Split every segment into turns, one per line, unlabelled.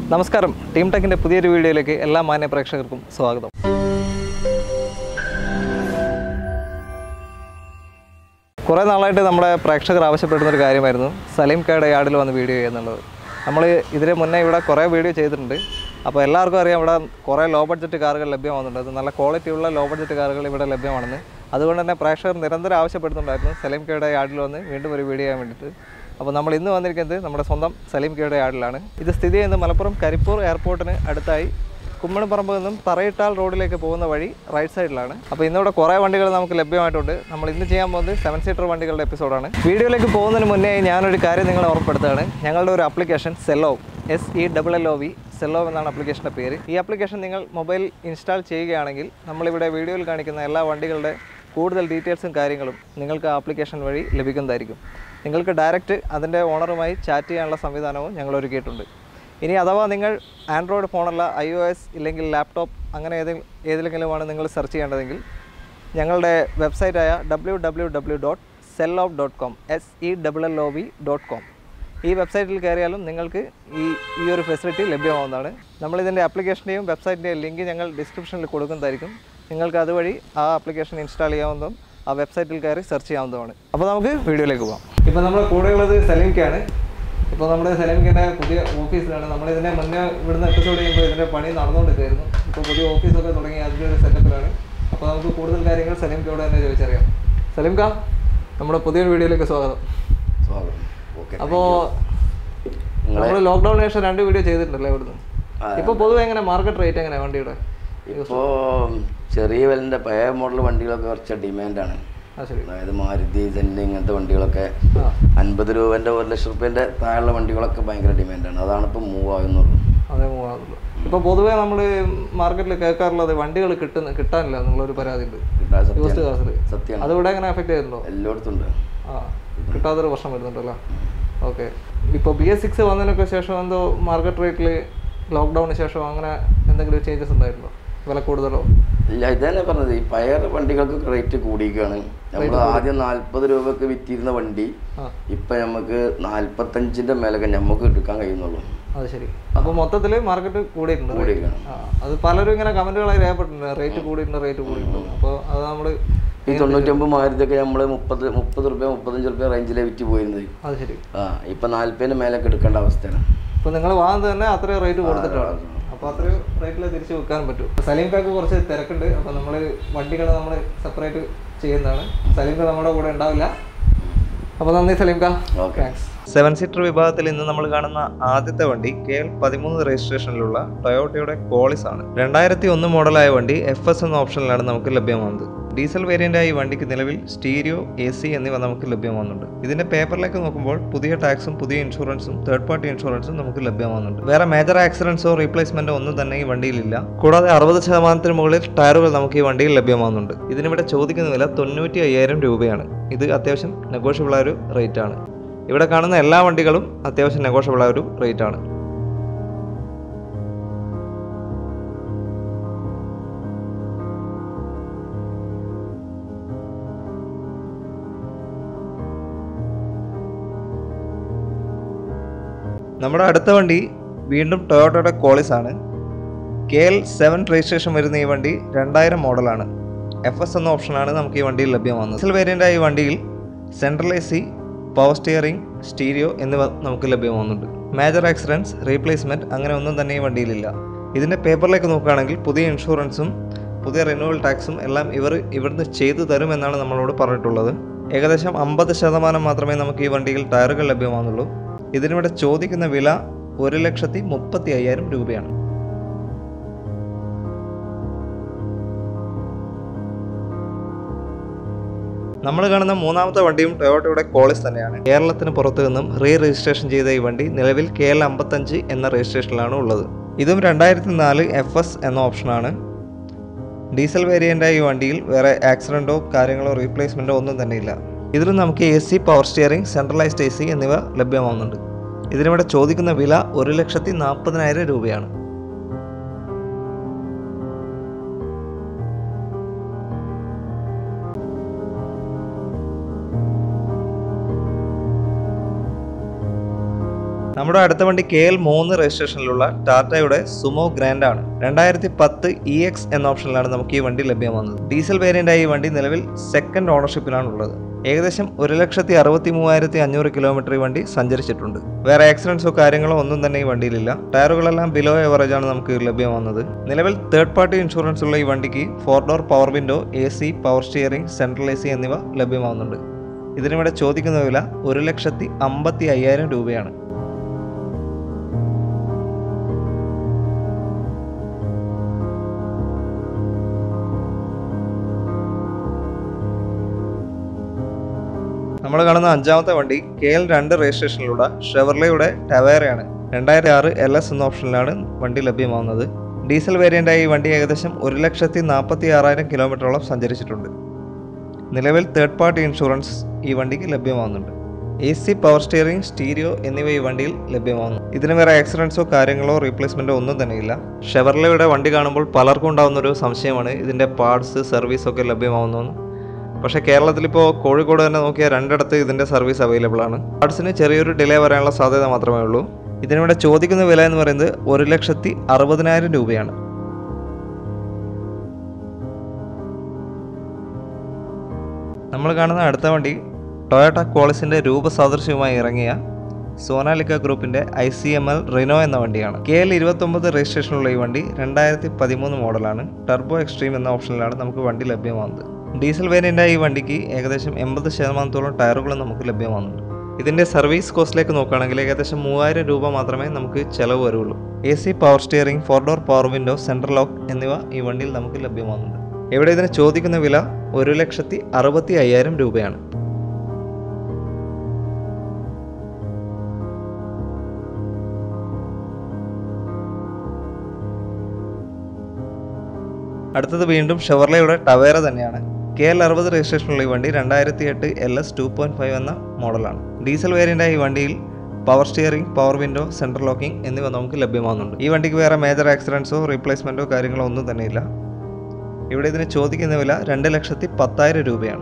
നമസ്കാരം ടീം ടെക്കിൻ്റെ പുതിയൊരു വീഡിയോയിലേക്ക് എല്ലാ മാന്യ പ്രേക്ഷകർക്കും സ്വാഗതം കുറേ നാളായിട്ട് നമ്മുടെ പ്രേക്ഷകർ ആവശ്യപ്പെടുന്ന ഒരു കാര്യമായിരുന്നു സലീം കയുടെ യാർഡിൽ വന്ന് വീഡിയോ ചെയ്യുന്നുള്ളത് നമ്മൾ ഇതിന് മുന്നേ ഇവിടെ കുറേ വീഡിയോ ചെയ്തിട്ടുണ്ട് അപ്പോൾ എല്ലാവർക്കും അറിയാം ഇവിടെ കുറേ ലോ ബഡ്ജറ്റ് കാറുകൾ ലഭ്യമാകുന്നുണ്ട് അത് നല്ല ക്വാളിറ്റിയുള്ള ലോ ബഡ്ജറ്റ് കാറുകൾ ഇവിടെ ലഭ്യമാണെന്ന് അതുകൊണ്ട് തന്നെ പ്രേക്ഷകർ നിരന്തരം ആവശ്യപ്പെടുന്നുണ്ടായിരുന്നു സലീം കയുടെ യാർഡിൽ വന്ന് വീണ്ടും ഒരു വീഡിയോ ചെയ്യാൻ വേണ്ടിയിട്ട് അപ്പോൾ നമ്മൾ ഇന്ന് വന്നിരിക്കുന്നത് നമ്മുടെ സ്വന്തം സലീം കയുടെ യാർഡിലാണ് ഇത് സ്ഥിതി ചെയ്യുന്നത് മലപ്പുറം കരിപ്പൂർ എയർപോർട്ടിന് അടുത്തായി കുമ്മണിപ്പറമ്പ് നിന്നും തറയിട്ടാൽ റോഡിലേക്ക് പോകുന്ന വഴി റൈറ്റ് സൈഡിലാണ് അപ്പോൾ ഇന്നിവിടെ കുറേ വണ്ടികൾ നമുക്ക് ലഭ്യമായിട്ടുണ്ട് നമ്മൾ ഇന്ന് ചെയ്യാൻ പോകുന്നത് സെവൻ സീറ്റർ വണ്ടികളുടെ എപ്പിസോഡാണ് വീഡിയോയിലേക്ക് പോകുന്നതിന് മുന്നേ ഞാനൊരു കാര്യം നിങ്ങളെ ഓർപ്പെടുത്തുകയാണ് ഞങ്ങളുടെ ഒരു application Sellov S E double L O V Sellov എന്നാണ് ആപ്ലിക്കേഷൻ്റെ പേര് ഈ ആപ്ലിക്കേഷൻ നിങ്ങൾ മൊബൈൽ ഇൻസ്റ്റാൾ ചെയ്യുകയാണെങ്കിൽ നമ്മളിവിടെ വീഡിയോയിൽ കാണിക്കുന്ന എല്ലാ വണ്ടികളുടെ കൂടുതൽ ഡീറ്റെയിൽസും കാര്യങ്ങളും നിങ്ങൾക്ക് ആപ്ലിക്കേഷൻ വഴി ലഭിക്കുന്നതായിരിക്കും നിങ്ങൾക്ക് ഡയറക്റ്റ് അതിൻ്റെ ഓണറുമായി ചാറ്റ് ചെയ്യാനുള്ള സംവിധാനവും ഞങ്ങൾ ഒരുക്കിയിട്ടുണ്ട് ഇനി അഥവാ നിങ്ങൾ ആൻഡ്രോയിഡ് ഫോണല്ല ഐ ഒ എസ് ഇല്ലെങ്കിൽ ലാപ്ടോപ്പ് അങ്ങനെ ഏതെങ്കിലും ഏതിലെങ്കിലുമാണ് നിങ്ങൾ സെർച്ച് ചെയ്യേണ്ടതെങ്കിൽ ഞങ്ങളുടെ വെബ്സൈറ്റായ W W W dot Sellov dot com S E double L O V dot com ഈ വെബ്സൈറ്റിൽ കയറിയാലും നിങ്ങൾക്ക് ഈ ഈ ഒരു ഫെസിലിറ്റി ലഭ്യമാവുന്നതാണ് നമ്മളിതിൻ്റെ ആപ്ലിക്കേഷൻ്റെയും വെബ്സൈറ്റിൻ്റെയും ലിങ്ക് ഞങ്ങൾ ഡിസ്ക്രിപ്ഷനിൽ കൊടുക്കുന്നതായിരിക്കും നിങ്ങൾക്ക് അതുവഴി ആ ആപ്ലിക്കേഷൻ ഇൻസ്റ്റാൾ ചെയ്യാവുന്നതും ആ വെബ്സൈറ്റിൽ കയറി സെർച്ച് ചെയ്യാവുന്നതുമാണ് അപ്പോൾ നമുക്ക് വീഡിയോയിലേക്ക് പോകാം ഇപ്പോൾ നമ്മുടെ കൂടെയുള്ളത് സലീംക്കാണ് ഇപ്പോൾ നമ്മുടെ സലീംക്കിൻ്റെ പുതിയ ഓഫീസിലാണ് നമ്മൾ ഇതിനെ മുന്നേ ഇവിടുന്ന് എപ്പിസോഡ് ചെയ്യുമ്പോൾ ഇതിൻ്റെ പണി നടന്നുകൊണ്ടിരിക്കുകയായിരുന്നു ഇപ്പോൾ പുതിയ ഓഫീസൊക്കെ തുടങ്ങി അതിൻ്റെ ഒരു സെറ്റപ്പിലാണ് അപ്പോൾ നമുക്ക് കൂടുതൽ കാര്യങ്ങൾ സലീംക്കയോട് തന്നെ ചോദിച്ചറിയാം സലീംക്ക നമ്മുടെ പുതിയൊരു വീഡിയോയിലേക്ക് സ്വാഗതം
സ്വാഗതം ഓക്കെ
അപ്പോൾ നമ്മൾ ലോക്ക്ഡൗണിന് ശേഷം രണ്ട് വീഡിയോ ചെയ്തിട്ടുണ്ടല്ലോ ഇവിടുന്ന് ഇപ്പോൾ പൊതുവെ എങ്ങനെ മാർക്കറ്റ് റേറ്റ് എങ്ങനെയാണ് വണ്ടിയുടെ
ഇപ്പോൾ ചെറിയ വിലൻ്റെ പഴയ മോഡൽ വണ്ടികളൊക്കെ കുറച്ച് ഡിമാൻഡാണ്
ആ ശരി
അതായത് മാരുതി സെന്റ് ഇങ്ങനത്തെ വണ്ടികളൊക്കെ
ആ
അൻപത് രൂപൻ്റെ ഒരു ലക്ഷം റുപ്യൻ്റെ താഴെയുള്ള വണ്ടികളൊക്കെ ഭയങ്കര ഡിമാൻഡാണ് അതാണ് ഇപ്പോൾ മൂവ് ആകുന്നുള്ളൂ
അതേ മൂവാറുള്ളൂ ഇപ്പോൾ പൊതുവേ നമ്മൾ മാർക്കറ്റിൽ കേൾക്കാറുള്ളത് വണ്ടികൾ കിട്ടുന്ന കിട്ടാനില്ല എന്നുള്ളൊരു പരാതി ഉണ്ട്
കിട്ടാൻ
യൂസ്ഡ്
സത്യം
കാസിൽ
സത്യമാണ്
അതിവിടെ എങ്ങനെ എഫക്റ്റ് ചെയ്തിട്ടുണ്ടോ
എല്ലായിടത്തും ഉണ്ട്
ആ കിട്ടാത്തൊരു പ്രശ്നം വരുന്നുണ്ടല്ലോ ഓക്കെ ഇപ്പോൾ ബി എസ് സിക്സ് വന്നതിനൊക്കെ ശേഷം എന്തോ മാർക്കറ്റ് റേറ്റിൽ ലോക്ക്ഡൗണിന് ശേഷം അങ്ങനെ എന്തെങ്കിലും ചേഞ്ചസ് ഉണ്ടായിരുന്നോ വില കൂടുതലോ
ഇല്ല ഇതന്നെ പറഞ്ഞത് ഈ പഴയ വണ്ടികൾക്ക് റേറ്റ് കൂടിയിരിക്കുകയാണ് നമ്മൾ ആദ്യം നാൽപ്പത് രൂപക്ക് വിറ്റിരുന്ന വണ്ടി
ആ
ഇപ്പം നമുക്ക് നാൽപ്പത്തഞ്ചിൻ്റെ മേലൊക്കെ നമുക്ക് എടുക്കാൻ കഴിയുന്നുള്ളൂ
അത് ശരി അപ്പോൾ മൊത്തത്തിൽ മാർക്കറ്റ് കൂടിയിട്ടുണ്ട് rate.
കൂടിയിരിക്കണം
ആ അത് പലരും ഇങ്ങനെ കമൻറ്റുകളായി രേഖപ്പെട്ടിട്ടുണ്ട് റേറ്റ് കൂടിയിട്ടുണ്ട് റേറ്റ് കൂടിയിട്ടുണ്ട് അപ്പോൾ അത് നമ്മൾ
ഈ തൊണ്ണൂറ്റൊമ്പത് മാരുതിയൊക്കെ നമ്മൾ മുപ്പത് മുപ്പത് റുപ്യ മുപ്പത്തഞ്ച് റുപ്യ റേഞ്ചിലെ വിറ്റ് പോയിരുന്നത്
അത് ശരി
ആ ഇപ്പം നാൽപ്പതിന് മേലൊക്കെ എടുക്കേണ്ട അവസ്ഥയാണ്
ഇപ്പോൾ നിങ്ങൾ വാങ്ങുന്നത് തന്നെ അത്രയും റേറ്റ് കൊടുത്തിട്ടാണ് അപ്പോൾ അത്രയും റേറ്റിൽ തിരിച്ച് വിൽക്കാൻ പറ്റും സലീം കാക്ക് കുറച്ച് തിരക്കുണ്ട് അപ്പോൾ നമ്മൾ വണ്ടികൾ നമ്മൾ സെപ്പറേറ്റ് ചെയ്യുന്നതാണ് സലീം കാ നമ്മുടെ കൂടെ ഉണ്ടാവില്ല അപ്പോൾ നന്ദി സലീം കാ
ഓക്കെ
സെവൻ സീറ്റർ വിഭാഗത്തിൽ ഇന്ന് നമ്മൾ കാണുന്ന ആദ്യത്തെ വണ്ടി കെ എൽ പതിമൂന്ന് രജിസ്ട്രേഷനിലുള്ള ടൊയോട്ടയുടെ കോളിസ് ആണ് രണ്ടായിരത്തി ഒന്ന് മോഡലായ വണ്ടി എഫ് എസ് എന്ന ഓപ്ഷനിലാണ് നമുക്ക് ലഭ്യമാകുന്നത് ഡീസൽ വേരിയന്റായ ഈ വണ്ടിക്ക് നിലവിൽ സ്റ്റീരിയോ എ സി എന്നിവ നമുക്ക് ലഭ്യമാകുന്നുണ്ട് ഇതിന്റെ പേപ്പറിലേക്ക് നോക്കുമ്പോൾ പുതിയ ടാക്സും പുതിയ ഇൻഷുറൻസും തേർഡ് പാർട്ടി ഇൻഷുറൻസും നമുക്ക് ലഭ്യമാകുന്നുണ്ട് വേറെ മേജർ ആക്സിഡൻസോ റീപ്ലേസ്മെന്റോ ഒന്നും തന്നെ ഈ വണ്ടിയിലില്ല കൂടാതെ അറുപത് ശതമാനത്തിന് മുകളിൽ ടയറുകൾ നമുക്ക് ഈ വണ്ടിയിൽ ലഭ്യമാകുന്നുണ്ട് ഇതിനിവിടെ ചോദിക്കുന്ന വില തൊണ്ണൂറ്റി അയ്യായിരം രൂപയാണ് ഇത് അത്യാവശ്യം നെഗോഷ്യബിൾ ആയ ഒരു റേറ്റ് ആണ് ഇവിടെ കാണുന്ന എല്ലാ വണ്ടികളും അത്യാവശ്യം നെഗോഷ്യബിൾ ആയ ഒരു റേറ്റ് ആണ് നമ്മുടെ അടുത്ത വണ്ടി വീണ്ടും ടൊയോട്ടയുടെ കോളിസ് ആണ് കെ എൽ സെവൻ രജിസ്ട്രേഷൻ വരുന്ന ഈ വണ്ടി രണ്ടായിരം മോഡലാണ് എഫ് എസ് എന്ന ഓപ്ഷനാണ് നമുക്ക് ഈ വണ്ടിയിൽ ലഭ്യമാകുന്നത് ഡീസൽ വേരിയൻ്റായ ഈ വണ്ടിയിൽ central A C power steering stereo എന്നിവ നമുക്ക് ലഭ്യമാകുന്നുണ്ട് മേജർ ആക്സിഡൻസ് റീപ്ലേസ്മെൻറ്റ് അങ്ങനെ ഒന്നും തന്നെ ഈ വണ്ടിയിലില്ല ഇതിൻ്റെ പേപ്പറിലേക്ക് നോക്കുകയാണെങ്കിൽ പുതിയ ഇൻഷുറൻസും പുതിയ റിന്യൂവൽ ടാക്സും എല്ലാം ഇവർ ഇവിടുന്ന് ചെയ്തു തരുമെന്നാണ് നമ്മളോട് പറഞ്ഞിട്ടുള്ളത് ഏകദേശം അമ്പത് ശതമാനം മാത്രമേ നമുക്ക് ഈ വണ്ടിയിൽ ടയറുകൾ ലഭ്യമാകുന്നുള്ളൂ ഇതിനിവിടെ ചോദിക്കുന്ന വില ഒരു ലക്ഷത്തി മുപ്പത്തി അയ്യായിരം രൂപയാണ് നമ്മൾ കാണുന്ന മൂന്നാമത്തെ വണ്ടിയും ടൊയോട്ടയുടെ കോളിസ് തന്നെയാണ് കേരളത്തിന് പുറത്തു നിന്നും റീ രജിസ്ട്രേഷൻ ചെയ്ത ഈ വണ്ടി നിലവിൽ കെ എൽ അമ്പത്തഞ്ച് എന്ന രജിസ്ട്രേഷനിലാണ് ഉള്ളത് ഇതും രണ്ടായിരത്തി നാല് എഫ് എസ് എന്ന ഓപ്ഷനാണ് ഡീസൽ വേരിയൻ്റായ ഈ വണ്ടിയിൽ വേറെ ആക്സിഡൻറ്റോ കാര്യങ്ങളോ റീപ്ലേസ്മെൻറ്റോ ഒന്നും തന്നെ ഇല്ല ഇതിൽ നമുക്ക് A C power steering centralized A C എന്നിവ ലഭ്യമാവുന്നുണ്ട് ഇതിനിവിടെ ചോദിക്കുന്ന വില ഒരു ലക്ഷത്തി നാൽപ്പതിനായിരം രൂപയാണ് നമ്മുടെ അടുത്ത വണ്ടി കെ എൽ മൂന്ന് രജിസ്ട്രേഷനിലുള്ള ടാറ്റയുടെ സുമോ ഗ്രാൻഡ് ആണ് രണ്ടായിരത്തി പത്ത് ഇ എക്സ് എന്ന ഓപ്ഷനിലാണ് നമുക്ക് ഈ വണ്ടി ലഭ്യമാകുന്നത് ഡീസൽ വേരിയൻ്റായ ഈ വണ്ടി നിലവിൽ സെക്കൻഡ് ഓണർഷിപ്പിലാണ് ഉള്ളത് ഏകദേശം ഒരു ലക്ഷത്തി അറുപത്തി മൂവായിരത്തി അഞ്ഞൂറ് കിലോമീറ്റർ ഈ വണ്ടി സഞ്ചരിച്ചിട്ടുണ്ട് വേറെ ആക്സിഡൻസോ കാര്യങ്ങളോ ഒന്നും തന്നെ ഈ വണ്ടിയിലില്ല ടയറുകളെല്ലാം ബിലോ എവറേജ് ആണ് നമുക്ക് ലഭ്യമാകുന്നത് നിലവിൽ തേർഡ് പാർട്ടി ഇൻഷുറൻസ് ഉള്ള ഈ വണ്ടിക്ക് four door power window A C power steering central A C എന്നിവ ലഭ്യമാകുന്നുണ്ട് ഇതിനിവിടെ ചോദിക്കുന്ന വില ഒരു ലക്ഷത്തി അമ്പത്തി അയ്യായിരം രൂപയാണ് നമ്മൾ കാണുന്ന അഞ്ചാമത്തെ വണ്ടി കെ എൽ രണ്ട് രജിസ്ട്രേഷനിലുള്ള ഷെവർലയുടെ ടവേറയാണ് രണ്ടായിരത്തി ആറ് എൽ എസ് എന്ന ഓപ്ഷനിലാണ് വണ്ടി ലഭ്യമാവുന്നത് ഡീസൽ വേരിയൻ്റായി ഈ വണ്ടി ഏകദേശം ഒരു ലക്ഷത്തി നാൽപ്പത്തി ആറായിരം കിലോമീറ്ററോളം സഞ്ചരിച്ചിട്ടുണ്ട് നിലവിൽ തേർഡ് പാർട്ടി ഇൻഷുറൻസ് ഈ വണ്ടിക്ക് ലഭ്യമാവുന്നുണ്ട് A C power steering stereo എന്നിവ ഈ വണ്ടിയിൽ ലഭ്യമാവുന്നു ഇതിന് വേറെ ആക്സിഡൻസോ കാര്യങ്ങളോ റീപ്ലേസ്മെൻറ്റോ ഒന്നും തന്നെയില്ല ഷെവർലയുടെ വണ്ടി കാണുമ്പോൾ പലർക്കും ഉണ്ടാകുന്ന ഒരു സംശയമാണ് ഇതിൻ്റെ പാർട്സ് സർവീസൊക്കെ ലഭ്യമാവുന്നു പക്ഷേ കേരളത്തിൽ ഇപ്പോൾ കോഴിക്കോട് തന്നെ നോക്കിയാൽ രണ്ടിടത്ത് ഇതിൻ്റെ സർവീസ് അവൈലബിൾ ആണ് പാർട്സിന് ചെറിയൊരു ഡിലേ വരാനുള്ള സാധ്യത മാത്രമേ ഉള്ളൂ ഇതിനിവിടെ ചോദിക്കുന്ന വില എന്ന് പറയുന്നത് ഒരു ലക്ഷത്തി അറുപതിനായിരം രൂപയാണ് നമ്മൾ കാണുന്ന അടുത്ത വണ്ടി ടൊയോട്ട കോളിസിൻ്റെ രൂപസാദൃശ്യവുമായി ഇറങ്ങിയ സോനാലിക്ക ഗ്രൂപ്പിൻ്റെ I C M L Rhino എന്ന വണ്ടിയാണ് കെ എൽ ഇരുപത്തൊമ്പത് രജിസ്ട്രേഷനുള്ള ഈ വണ്ടി രണ്ടായിരത്തി പതിമൂന്ന് മോഡലാണ് ടർബോ എക്സ്ട്രീം എന്ന ഓപ്ഷനിലാണ് നമുക്ക് വണ്ടി ലഭ്യമാകുന്നത് ഡീസൽ വേരിയൻ്റായ ഈ വണ്ടിക്ക് ഏകദേശം എൺപത് ശതമാനത്തോളം ടയറുകളും നമുക്ക് ലഭ്യമാകുന്നുണ്ട് ഇതിൻ്റെ സർവീസ് കോസ്റ്റിലേക്ക് നോക്കുകയാണെങ്കിൽ ഏകദേശം മൂവായിരം രൂപ മാത്രമേ നമുക്ക് ചിലവ് വരുള്ളൂ A C power steering four door power window central lock എന്നിവ ഈ വണ്ടിയിൽ നമുക്ക് ലഭ്യമാകുന്നുണ്ട് ഇവിടെ ഇതിന് ചോദിക്കുന്ന വില ഒരു ലക്ഷത്തി അറുപത്തി അയ്യായിരം രൂപയാണ് അടുത്തത് വീണ്ടും ഷെവർലയുടെ ടവേര തന്നെയാണ് കെ എൽ അറുപത് രജിസ്ട്രേഷനുള്ള ഈ വണ്ടി രണ്ടായിരത്തി എട്ട് L S two point five എന്ന മോഡലാണ് ഡീസൽ വേരിയൻ്റായ ഈ വണ്ടിയിൽ power steering power window central locking എന്നിവ നമുക്ക് ലഭ്യമാകുന്നുണ്ട് ഈ വണ്ടിക്ക് വേറെ മേജർ ആക്സിഡൻസോ റീപ്ലേസ്മെൻറ്റോ കാര്യങ്ങളോ ഒന്നും തന്നെയില്ല ഇവിടെ ഇതിന് ചോദിക്കുന്ന വില രണ്ട് ലക്ഷത്തി പത്തായിരം രൂപയാണ്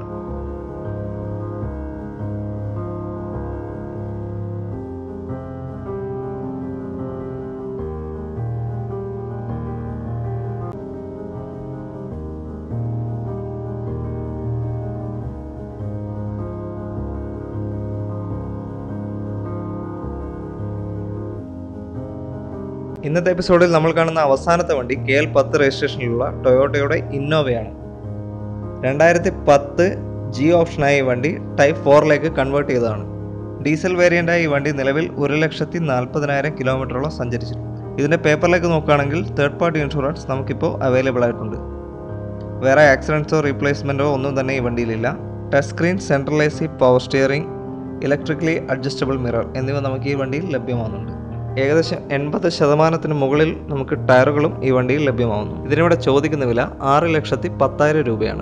ഇന്നത്തെ എപ്പിസോഡിൽ നമ്മൾ കാണുന്ന അവസാനത്തെ വണ്ടി കെ എൽ പത്ത് രജിസ്ട്രേഷനിലുള്ള ടൊയോട്ടയുടെ ഇന്നോവയാണ് രണ്ടായിരത്തി പത്ത് ജി ഓപ്ഷനായ ഈ വണ്ടി ടൈപ്പ് ഫോറിലേക്ക് കൺവേർട്ട് ചെയ്തതാണ് ഡീസൽ വേരിയൻ്റായ ഈ വണ്ടി നിലവിൽ ഒരു ലക്ഷത്തി നാൽപ്പതിനായിരം കിലോമീറ്ററോളം സഞ്ചരിച്ചിട്ടുണ്ട് ഇതിൻ്റെ പേപ്പറിലേക്ക് നോക്കുകയാണെങ്കിൽ തേർഡ് പാർട്ടി ഇൻഷുറൻസ് നമുക്കിപ്പോൾ അവൈലബിൾ ആയിട്ടുണ്ട് വേറെ ആക്സിഡൻസോ റീപ്ലേസ്മെൻറ്റോ ഒന്നും തന്നെ ഈ വണ്ടിയിലില്ല touch screen central A C power steering electrically adjustable mirror എന്നിവ നമുക്ക് ഈ വണ്ടിയിൽ ലഭ്യമാകുന്നുണ്ട് ഏകദേശം എൺപത് ശതമാനത്തിന് മുകളിൽ നമുക്ക് ടയറുകളും ഈ വണ്ടിയിൽ ലഭ്യമാവുന്നു ഇതിനിവിടെ ചോദിക്കുന്ന വില ആറ് ലക്ഷത്തി പത്തായിരം രൂപയാണ്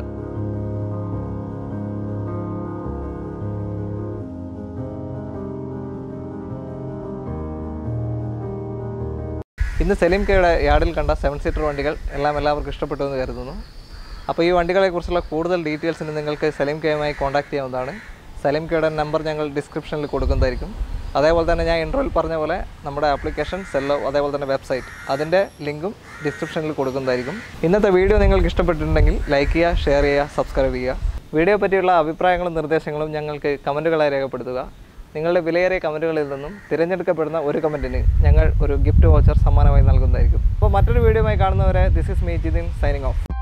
ഇന്ന് സലീം കെയുടെ യാർഡിൽ കണ്ട സെവൻ സീറ്റർ വണ്ടികൾ എല്ലാം എല്ലാവർക്കും ഇഷ്ടപ്പെട്ടു എന്ന് കരുതുന്നു അപ്പോൾ ഈ വണ്ടികളെക്കുറിച്ചുള്ള കൂടുതൽ ഡീറ്റെയിൽസിന് നിങ്ങൾക്ക് സലീം കെയുമായി കോൺടാക്ട് ചെയ്യാവുന്നതാണ് സലീം കെയുടെ നമ്പർ ഞങ്ങൾ ഡിസ്ക്രിപ്ഷനിൽ കൊടുക്കുന്നതായിരിക്കും അതേപോലെ തന്നെ ഞാൻ ഇൻട്രോയിൽ പറഞ്ഞ പോലെ നമ്മുടെ ആപ്ലിക്കേഷൻ സെല്ലോ അതേപോലെ തന്നെ വെബ്സൈറ്റ് അതിൻ്റെ ലിങ്കും ഡിസ്ക്രിപ്ഷനിൽ കൊടുക്കുന്നതായിരിക്കും ഇന്നത്തെ വീഡിയോ നിങ്ങൾക്ക് ഇഷ്ടപ്പെട്ടിട്ടുണ്ടെങ്കിൽ ലൈക്ക് ചെയ്യുക ഷെയർ ചെയ്യുക സബ്സ്ക്രൈബ് ചെയ്യുക വീഡിയോ പറ്റിയുള്ള അഭിപ്രായങ്ങളും നിർദ്ദേശങ്ങളും ഞങ്ങൾക്ക് കമൻറ്റുകളായി രേഖപ്പെടുത്തുക നിങ്ങളുടെ വിലയേറിയ കമൻറ്റുകളിൽ നിന്നും തിരഞ്ഞെടുക്കപ്പെടുന്ന ഒരു കമൻറ്റിന് ഞങ്ങൾ ഒരു ഗിഫ്റ്റ് വോച്ചർ സമ്മാനമായി നൽകുന്നതായിരിക്കും അപ്പോൾ മറ്റൊരു വീഡിയോയുമായി കാണുന്നവരെ this is me Jithin signing of